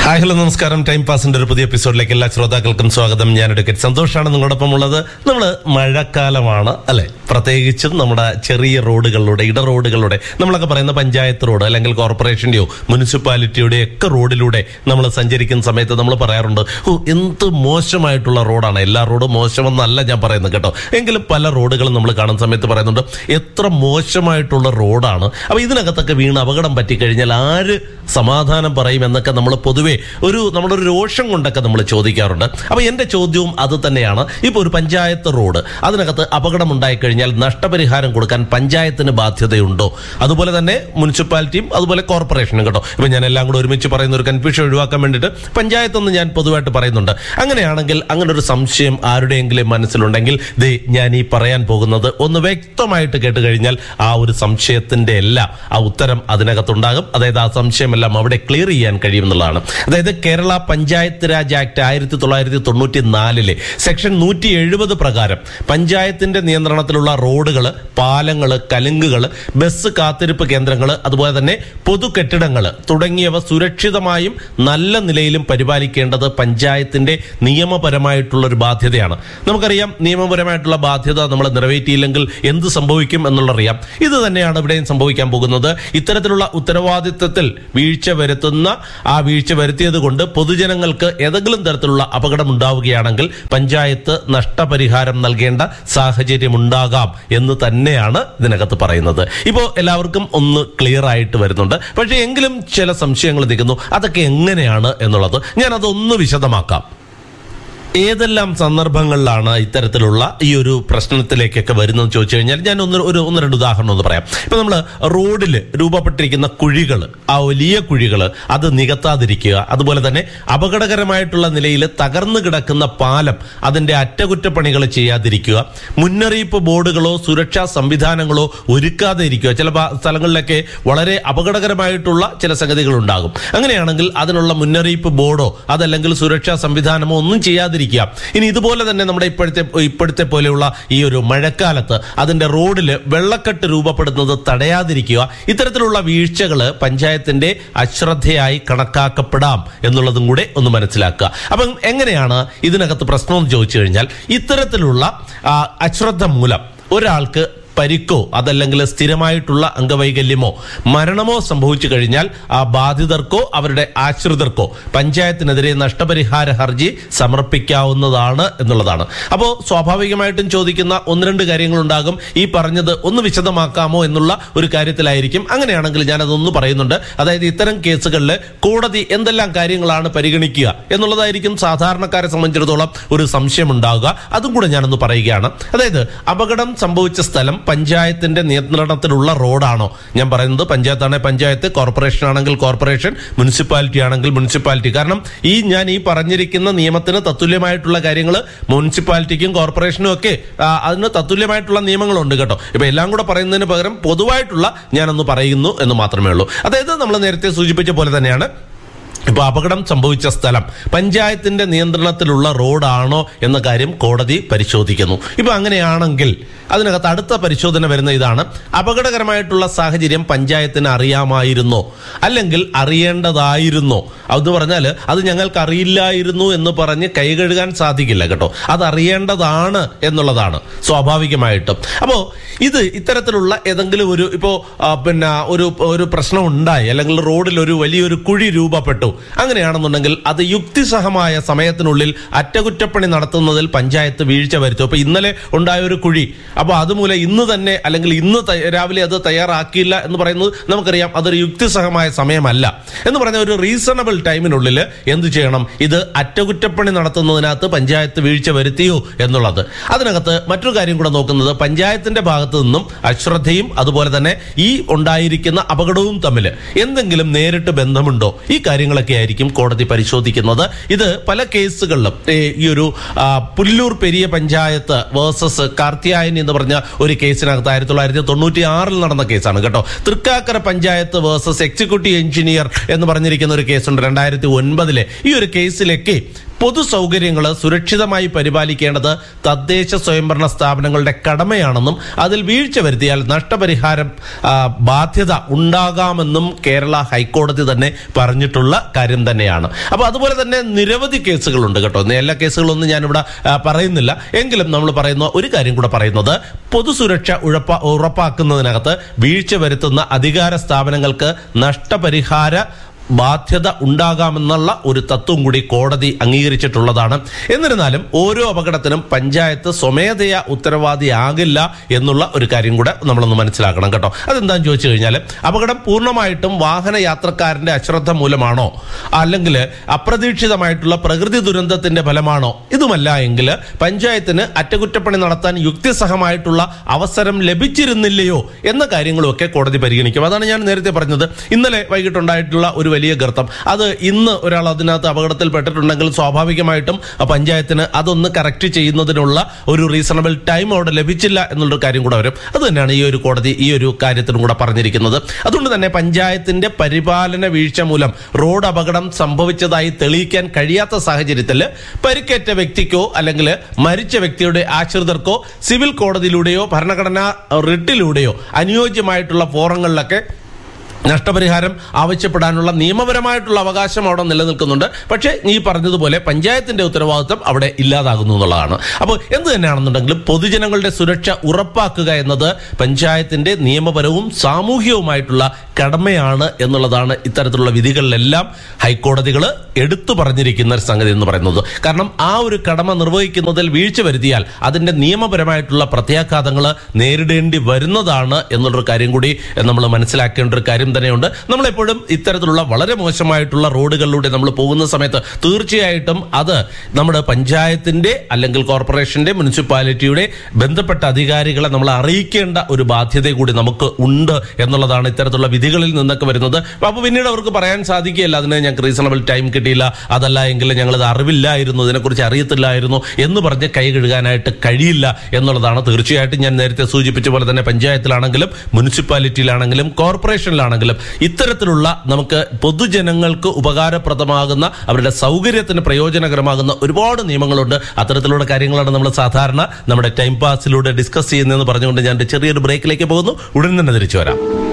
hi hello നമസ്കാരം time പാസിന്റെ ഒരു പുതിയ എപ്പിസോഡിലേക്ക് എല്ലാ ശ്രോതാക്കൾക്കും സ്വാഗതം ഞാൻ എടുക്കറ്റ് സന്തോഷമാണ് നിങ്ങളോടൊപ്പം ഉള്ളത് നമ്മൾ മഴക്കാലമാണ് അല്ലെ പ്രത്യേകിച്ചും നമ്മുടെ ചെറിയ റോഡുകളിലൂടെ ഇട റോഡുകളിലൂടെ നമ്മളൊക്കെ പറയുന്ന പഞ്ചായത്ത് റോഡ് അല്ലെങ്കിൽ കോർപ്പറേഷന്റെയോ മുനിസിപ്പാലിറ്റിയുടെ ഒക്കെ റോഡിലൂടെ നമ്മൾ സഞ്ചരിക്കുന്ന സമയത്ത് നമ്മൾ പറയാറുണ്ട് ഓ എന്ത് മോശമായിട്ടുള്ള റോഡാണ് എല്ലാ റോഡും മോശമെന്നല്ല ഞാൻ പറയുന്നത് കേട്ടോ എങ്കിലും പല റോഡുകളും നമ്മൾ കാണുന്ന സമയത്ത് പറയുന്നുണ്ട് എത്ര മോശമായിട്ടുള്ള റോഡാണ് അപ്പൊ ഇതിനകത്തൊക്കെ വീണ് അപകടം പറ്റിക്കഴിഞ്ഞാൽ ആര് സമാധാനം പറയും എന്നൊക്കെ നമ്മൾ പൊതുവെ ഒരു നമ്മുടെ ഒരു രോഷം കൊണ്ടൊക്കെ നമ്മൾ ചോദിക്കാറുണ്ട് അപ്പൊ എന്റെ ചോദ്യവും അത് തന്നെയാണ് ഇപ്പൊ ഒരു പഞ്ചായത്ത് റോഡ് അതിനകത്ത് അപകടം ഉണ്ടായിക്കഴിഞ്ഞാൽ നഷ്ടപരിഹാരം കൊടുക്കാൻ പഞ്ചായത്തിന് ബാധ്യതയുണ്ടോ അതുപോലെ തന്നെ മുനിസിപ്പാലിറ്റിയും അതുപോലെ കോർപ്പറേഷനും കേട്ടോ ഇപ്പൊ ഞാൻ എല്ലാം കൂടെ ഒരുമിച്ച് പറയുന്ന ഒരു കൺഫ്യൂഷൻ ഒഴിവാക്കാൻ വേണ്ടിയിട്ട് പഞ്ചായത്ത് എന്ന് ഞാൻ പൊതുവായിട്ട് പറയുന്നുണ്ട് അങ്ങനെയാണെങ്കിൽ അങ്ങനെ ഒരു സംശയം ആരുടെയെങ്കിലും മനസ്സിലുണ്ടെങ്കിൽ ദേ ഞാൻ ഈ പറയാൻ പോകുന്നത് ഒന്ന് വ്യക്തമായിട്ട് കേട്ട് കഴിഞ്ഞാൽ ആ ഒരു സംശയത്തിന്റെ എല്ലാം ആ ഉത്തരം അതിനകത്തുണ്ടാകും അതായത് ആ സംശയമെല്ലാം അവിടെ ക്ലിയർ ചെയ്യാൻ കഴിയുമെന്നുള്ളതാണ് അതായത് കേരള പഞ്ചായത്ത് രാജ് ആക്ട് ആയിരത്തി തൊള്ളായിരത്തി തൊണ്ണൂറ്റി നാലിലെ സെക്ഷൻ നൂറ്റി എഴുപത് പ്രകാരം പഞ്ചായത്തിന്റെ നിയന്ത്രണത്തിലുള്ള റോഡുകൾ പാലങ്ങൾ കലുങ്കുകൾ ബസ് കാത്തിരിപ്പ് കേന്ദ്രങ്ങൾ അതുപോലെ തന്നെ പൊതു കെട്ടിടങ്ങൾ തുടങ്ങിയവ സുരക്ഷിതമായും നല്ല നിലയിലും പരിപാലിക്കേണ്ടത് പഞ്ചായത്തിന്റെ നിയമപരമായിട്ടുള്ള ഒരു ബാധ്യതയാണ് നമുക്കറിയാം നിയമപരമായിട്ടുള്ള ബാധ്യത നമ്മൾ നിറവേറ്റിയില്ലെങ്കിൽ എന്ത് സംഭവിക്കും എന്നുള്ളറിയാം ഇത് തന്നെയാണ് ഇവിടെയും സംഭവിക്കാൻ പോകുന്നത് ഇത്തരത്തിലുള്ള ഉത്തരവാദിത്തത്തിൽ വീഴ്ച വരുത്തുന്ന ആ വീഴ്ച വരുത്തിയത് കൊണ്ട് പൊതുജനങ്ങൾക്ക് ഏതെങ്കിലും തരത്തിലുള്ള അപകടം ഉണ്ടാവുകയാണെങ്കിൽ പഞ്ചായത്ത് നഷ്ടപരിഹാരം നൽകേണ്ട സാഹചര്യം ഉണ്ടാകാം എന്ന് തന്നെയാണ് ഇതിനകത്ത് പറയുന്നത് ഇപ്പോൾ എല്ലാവർക്കും ഒന്ന് ക്ലിയർ ആയിട്ട് വരുന്നുണ്ട് പക്ഷേ എങ്കിലും ചില സംശയങ്ങൾ നിൽക്കുന്നു അതൊക്കെ എങ്ങനെയാണ് എന്നുള്ളത് ഞാൻ അതൊന്ന് വിശദമാക്കാം ഏതെല്ലാം സന്ദർഭങ്ങളിലാണ് ഇത്തരത്തിലുള്ള ഈ ഒരു പ്രശ്നത്തിലേക്കൊക്കെ വരുന്നത് ചോദിച്ചു കഴിഞ്ഞാൽ ഞാൻ ഒന്ന് ഒരു ഒന്ന് രണ്ട് ഉദാഹരണം ഒന്ന് പറയാം ഇപ്പൊ നമ്മൾ റോഡിൽ രൂപപ്പെട്ടിരിക്കുന്ന കുഴികൾ ആ വലിയ കുഴികൾ അത് നികത്താതിരിക്കുക അതുപോലെ തന്നെ അപകടകരമായിട്ടുള്ള നിലയിൽ തകർന്നു കിടക്കുന്ന പാലം അതിന്റെ അറ്റകുറ്റപ്പണികൾ ചെയ്യാതിരിക്കുക മുന്നറിയിപ്പ് ബോർഡുകളോ സുരക്ഷാ സംവിധാനങ്ങളോ ഒരുക്കാതെ ഇരിക്കുക ചില ഭാ- സ്ഥലങ്ങളിലൊക്കെ വളരെ അപകടകരമായിട്ടുള്ള ചില സംഗതികൾ ഉണ്ടാകും അങ്ങനെയാണെങ്കിൽ അതിനുള്ള മുന്നറിയിപ്പ് ബോർഡോ അതല്ലെങ്കിൽ സുരക്ഷാ സംവിധാനമോ ഒന്നും ചെയ്യാതിരിക്കുക ഇനി ഇതുപോലെ തന്നെ നമ്മുടെ ഇപ്പോഴത്തെ ഇപ്പോഴത്തെ പോലെയുള്ള ഈ ഒരു മഴക്കാലത്ത് അതിന്റെ റോഡിൽ വെള്ളക്കെട്ട് രൂപപ്പെടുന്നത് തടയാതിരിക്കുക ഇത്തരത്തിലുള്ള വീഴ്ചകൾ പഞ്ചായത്തിന്റെ അശ്രദ്ധയായി കണക്കാക്കപ്പെടാം എന്നുള്ളതും കൂടെ ഒന്ന് മനസ്സിലാക്കുക അപ്പം എങ്ങനെയാണ് ഇതിനകത്ത് പ്രശ്നം എന്ന് ചോദിച്ചു കഴിഞ്ഞാൽ ഇത്തരത്തിലുള്ള ആ, അശ്രദ്ധ മൂലം ഒരാൾക്ക് പരിക്കോ അതല്ലെങ്കിൽ സ്ഥിരമായിട്ടുള്ള അംഗവൈകല്യമോ മരണമോ സംഭവിച്ചു കഴിഞ്ഞാൽ ആ ബാധിതർക്കോ അവരുടെ ആശ്രിതർക്കോ പഞ്ചായത്തിനെതിരെ നഷ്ടപരിഹാര ഹർജി സമർപ്പിക്കാവുന്നതാണ് എന്നുള്ളതാണ് അപ്പോൾ സ്വാഭാവികമായിട്ടും ചോദിക്കുന്ന ഒന്ന് രണ്ട് കാര്യങ്ങളുണ്ടാകും ഈ പറഞ്ഞത് ഒന്ന് വിശദമാക്കാമോ എന്നുള്ള ഒരു കാര്യത്തിലായിരിക്കും അങ്ങനെയാണെങ്കിൽ ഞാൻ അതൊന്ന് പറയുന്നുണ്ട് അതായത് ഇത്തരം കേസുകളിൽ കോടതി എന്തെല്ലാം കാര്യങ്ങളാണ് പരിഗണിക്കുക എന്നുള്ളതായിരിക്കും സാധാരണക്കാരെ സംബന്ധിച്ചിടത്തോളം ഒരു സംശയം ഉണ്ടാവുക അതും കൂടെ ഞാനൊന്ന് പറയുകയാണ് അതായത് അപകടം സംഭവിച്ച സ്ഥലം പഞ്ചായത്തിന്റെ നിയന്ത്രണത്തിലുള്ള റോഡാണോ ഞാൻ പറയുന്നത് പഞ്ചായത്താണെങ്കിൽ പഞ്ചായത്ത് കോർപ്പറേഷൻ ആണെങ്കിൽ കോർപ്പറേഷൻ മുനിസിപ്പാലിറ്റി ആണെങ്കിൽ മുനിസിപ്പാലിറ്റി കാരണം ഈ ഞാൻ ഈ പറഞ്ഞിരിക്കുന്ന നിയമത്തിന് തത്തുല്യമായിട്ടുള്ള കാര്യങ്ങൾ മുനിസിപ്പാലിറ്റിക്കും കോർപ്പറേഷനും ഒക്കെ ആ, അതിന് തത്തുല്യമായിട്ടുള്ള നിയമങ്ങളുണ്ട് കേട്ടോ ഇപ്പൊ എല്ലാം കൂടെ പറയുന്നതിന് പകരം പൊതുവായിട്ടുള്ള ഞാനൊന്ന് പറയുന്നു എന്ന് മാത്രമേ ഉള്ളൂ അതായത് നമ്മൾ നേരത്തെ സൂചിപ്പിച്ച പോലെ തന്നെയാണ് ഇപ്പൊ അപകടം സംഭവിച്ച സ്ഥലം പഞ്ചായത്തിന്റെ നിയന്ത്രണത്തിലുള്ള റോഡാണോ എന്ന കാര്യം കോടതി പരിശോധിക്കുന്നു ഇപ്പൊ അങ്ങനെയാണെങ്കിൽ അതിനകത്ത് അടുത്ത പരിശോധന വരുന്ന ഇതാണ് അപകടകരമായിട്ടുള്ള സാഹചര്യം പഞ്ചായത്തിന് അറിയാമായിരുന്നോ അല്ലെങ്കിൽ അറിയേണ്ടതായിരുന്നോ അത് പറഞ്ഞാൽ അത് ഞങ്ങൾക്ക് അറിയില്ലായിരുന്നു എന്ന് പറഞ്ഞ് കൈകഴുകാൻ സാധിക്കില്ല കേട്ടോ അത് അറിയേണ്ടതാണ് എന്നുള്ളതാണ് സ്വാഭാവികമായിട്ടും അപ്പോ ഇത് ഇത്തരത്തിലുള്ള ഏതെങ്കിലും ഒരു ഇപ്പോ ആ, പിന്നെ ഒരു ഒരു പ്രശ്നം ഉണ്ടായി അല്ലെങ്കിൽ റോഡിൽ ഒരു വലിയൊരു കുഴി രൂപപ്പെട്ടു അങ്ങനെയാണെന്നുണ്ടെങ്കിൽ അത് യുക്തിസഹമായ സമയത്തിനുള്ളിൽ അറ്റകുറ്റപ്പണി നടത്തുന്നതിൽ പഞ്ചായത്ത് വീഴ്ച വരുത്തും അപ്പൊ ഇന്നലെ ഉണ്ടായ ഒരു കുഴി അപ്പൊ അതുമൂലം ഇന്ന് തന്നെ അല്ലെങ്കിൽ ഇന്ന് ത- രാവിലെ അത് തയ്യാറാക്കിയില്ല എന്ന് പറയുന്നത് നമുക്കറിയാം അതൊരു യുക്തിസഹമായ സമയമല്ല എന്ന് പറഞ്ഞ ഒരു റീസണബിൾ ടൈമിനുള്ളിൽ എന്ത് ചെയ്യണം ഇത് അറ്റകുറ്റപ്പണി നടത്തുന്നതിനകത്ത് പഞ്ചായത്ത് വീഴ്ച വരുത്തിയോ എന്നുള്ളത് അതിനകത്ത് മറ്റൊരു കാര്യം കൂടെ നോക്കുന്നത് പഞ്ചായത്തിന്റെ ഭാഗത്തു നിന്നും അശ്രദ്ധയും അതുപോലെ തന്നെ ഈ ഉണ്ടായിരിക്കുന്ന അപകടവും തമ്മിൽ എന്തെങ്കിലും നേരിട്ട് ബന്ധമുണ്ടോ ഈ കാര്യങ്ങളൊക്കെ ആയിരിക്കും കോടതി പരിശോധിക്കുന്നത് ഇത് പല കേസുകളിലും ഏ, ഈ ഒരു ആ, പുല്ലൂർ പെരിയ പഞ്ചായത്ത് വേഴ്സസ് കാർത്തിയായനി എന്ന് പറഞ്ഞ ഒരു കേസിനകത്ത് ആയിരത്തി തൊള്ളായിരത്തി തൊണ്ണൂറ്റി ആറിൽ നടന്ന കേസാണ് കേട്ടോ Thrikkakara panchayat versus executive engineer എന്ന് പറഞ്ഞിരിക്കുന്ന ഒരു കേസുണ്ട് രണ്ടായിരത്തി ഒൻപതിലെ ഈ ഒരു കേസിലേക്ക് പൊതു സൗകര്യങ്ങൾ സുരക്ഷിതമായി പരിപാലിക്കേണ്ടത് തദ്ദേശ സ്വയംഭരണ സ്ഥാപനങ്ങളുടെ കടമയാണെന്നും അതിൽ വീഴ്ച വരുത്തിയാൽ നഷ്ടപരിഹാരം ആ, ബാധ്യത ഉണ്ടാകാമെന്നും കേരള ഹൈക്കോടതി തന്നെ പറഞ്ഞിട്ടുള്ള കാര്യം തന്നെയാണ് അപ്പൊ അതുപോലെ തന്നെ നിരവധി കേസുകളുണ്ട് കേട്ടോ ഇന്ന് എല്ലാ കേസുകളൊന്നും ഞാനിവിടെ ആ, പറയുന്നില്ല എങ്കിലും നമ്മൾ പറയുന്ന ഒരു കാര്യം കൂടെ പറയുന്നത് പൊതുസുരക്ഷ ഉഴപ്പ ഉറപ്പാക്കുന്നതിനകത്ത് വീഴ്ച വരുത്തുന്ന അധികാര സ്ഥാപനങ്ങൾക്ക് നഷ്ടപരിഹാര ബാധ്യത ഉണ്ടാകാമെന്നുള്ള ഒരു തത്വം കൂടി കോടതി അംഗീകരിച്ചിട്ടുള്ളതാണ് എന്നിരുന്നാലും ഓരോ അപകടത്തിനും പഞ്ചായത്ത് സ്വമേധയാ ഉത്തരവാദിയാകില്ല എന്നുള്ള ഒരു കാര്യം കൂടെ നമ്മളൊന്ന് മനസ്സിലാക്കണം കേട്ടോ അതെന്താണെന്ന് ചോദിച്ചു കഴിഞ്ഞാൽ അപകടം പൂർണ്ണമായിട്ടും വാഹന യാത്രക്കാരന്റെ അശ്രദ്ധ മൂലമാണോ അല്ലെങ്കിൽ അപ്രതീക്ഷിതമായിട്ടുള്ള പ്രകൃതി ദുരന്തത്തിന്റെ ഫലമാണോ ഇതുമല്ല എങ്കിൽ പഞ്ചായത്തിന് അറ്റകുറ്റപ്പണി നടത്താൻ യുക്തിസഹമായിട്ടുള്ള അവസരം ലഭിച്ചിരുന്നില്ലയോ എന്ന കാര്യങ്ങളുമൊക്കെ കോടതി പരിഗണിക്കും അതാണ് ഞാൻ നേരത്തെ പറഞ്ഞത് ഇന്നലെ വൈകിട്ടുണ്ടായിട്ടുള്ള ഒരു വലിയ ഗർത്തം അത് ഇന്ന് ഒരാൾ അതിനകത്ത് അപകടത്തിൽപ്പെട്ടിട്ടുണ്ടെങ്കിൽ സ്വാഭാവികമായിട്ടും ആ പഞ്ചായത്തിന് അതൊന്ന് കറക്റ്റ് ചെയ്യുന്നതിനുള്ള ഒരു റീസണബിൾ ടൈം അവിടെ ലഭിച്ചില്ല എന്നുള്ളൊരു കാര്യം കൂടെ വരും അത് തന്നെയാണ് ഈ ഒരു കോടതി ഈ ഒരു കാര്യത്തിനും കൂടെ പറഞ്ഞിരിക്കുന്നത് അതുകൊണ്ട് തന്നെ പഞ്ചായത്തിന്റെ പരിപാലന വീഴ്ച മൂലം റോഡ് അപകടം സംഭവിച്ചതായി തെളിയിക്കാൻ കഴിയാത്ത സാഹചര്യത്തിൽ പരിക്കേറ്റ വ്യക്തിക്കോ അല്ലെങ്കിൽ മരിച്ച വ്യക്തിയുടെ ആശ്രിതർക്കോ സിവിൽ കോടതിയിലൂടെയോ ഭരണഘടനാ റിട്ടിലൂടെയോ അനുയോജ്യമായിട്ടുള്ള ഫോറങ്ങളിലൊക്കെ നഷ്ടപരിഹാരം ആവശ്യപ്പെടാനുള്ള നിയമപരമായിട്ടുള്ള അവകാശം അവിടെ നിലനിൽക്കുന്നുണ്ട് പക്ഷേ നീ പറഞ്ഞതുപോലെ പഞ്ചായത്തിന്റെ ഉത്തരവാദിത്വം അവിടെ ഇല്ലാതാകുന്നു എന്നുള്ളതാണ് അപ്പോൾ എന്ത് തന്നെയാണെന്നുണ്ടെങ്കിലും പൊതുജനങ്ങളുടെ സുരക്ഷ ഉറപ്പാക്കുക എന്നത് പഞ്ചായത്തിന്റെ നിയമപരവും സാമൂഹികവുമായിട്ടുള്ള കടമയാണ് എന്നുള്ളതാണ് ഇത്തരത്തിലുള്ള വിധികളിലെല്ലാം ഹൈക്കോടതികൾ എടുത്തു പറഞ്ഞിരിക്കുന്ന ഒരു സംഗതി എന്ന് പറയുന്നത് കാരണം ആ ഒരു കടമ നിർവഹിക്കുന്നതിൽ വീഴ്ച വരുത്തിയാൽ അതിന്റെ നിയമപരമായിട്ടുള്ള പ്രത്യാഘാതങ്ങൾ നേരിടേണ്ടി വരുന്നതാണ് എന്നുള്ളൊരു കാര്യം കൂടി നമ്മൾ മനസ്സിലാക്കേണ്ട ഒരു കാര്യം തന്നെയുണ്ട് നമ്മളെപ്പോഴും ഇത്തരത്തിലുള്ള വളരെ മോശമായിട്ടുള്ള റോഡുകളിലൂടെ നമ്മൾ പോകുന്ന സമയത്ത് തീർച്ചയായിട്ടും അത് നമ്മുടെ പഞ്ചായത്തിന്റെ അല്ലെങ്കിൽ കോർപ്പറേഷന്റെ മുനിസിപ്പാലിറ്റിയുടെ ബന്ധപ്പെട്ട അധികാരികളെ നമ്മൾ അറിയിക്കേണ്ട ഒരു ബാധ്യത കൂടി നമുക്ക് ഉണ്ട് എന്നുള്ളതാണ് ഇത്തരത്തിലുള്ള വിധികളിൽ നിന്നൊക്കെ വരുന്നത് അപ്പൊ പിന്നീട് അവർക്ക് പറയാൻ സാധിക്കുകയില്ല അതിന് ഞങ്ങൾക്ക് റീസണബിൾ ടൈം കിട്ടിയില്ല അതല്ല എങ്കിൽ ഞങ്ങളത് അറിവില്ലായിരുന്നു ഇതിനെക്കുറിച്ച് അറിയത്തില്ലായിരുന്നു എന്ന് പറഞ്ഞ് കൈ കഴുകാനായിട്ട് കഴിയില്ല എന്നുള്ളതാണ് തീർച്ചയായിട്ടും ഞാൻ നേരത്തെ സൂചിപ്പിച്ച പോലെ തന്നെ പഞ്ചായത്തിലാണെങ്കിലും മുനിസിപ്പാലിറ്റിയിലാണെങ്കിലും കോർപ്പറേഷനിലാണെങ്കിലും ഇത്തരത്തിലുള്ള നമുക്ക് പൊതുജനങ്ങൾക്ക് ഉപകാരപ്രദമാകുന്ന അവരുടെ സൗകര്യത്തിന് പ്രയോജനകരമാകുന്ന ഒരുപാട് നിയമങ്ങളുണ്ട് അത്തരത്തിലുള്ള കാര്യങ്ങളാണ് നമ്മൾ സാധാരണ നമ്മുടെ ടൈം പാസിലൂടെ ഡിസ്കസ് ചെയ്യുന്നതെന്ന് പറഞ്ഞുകൊണ്ട് ഞാൻ ഒരു ചെറിയൊരു ബ്രേക്കിലേക്ക് പോകുന്നു ഉടൻ തന്നെ തിരിച്ചു വരാം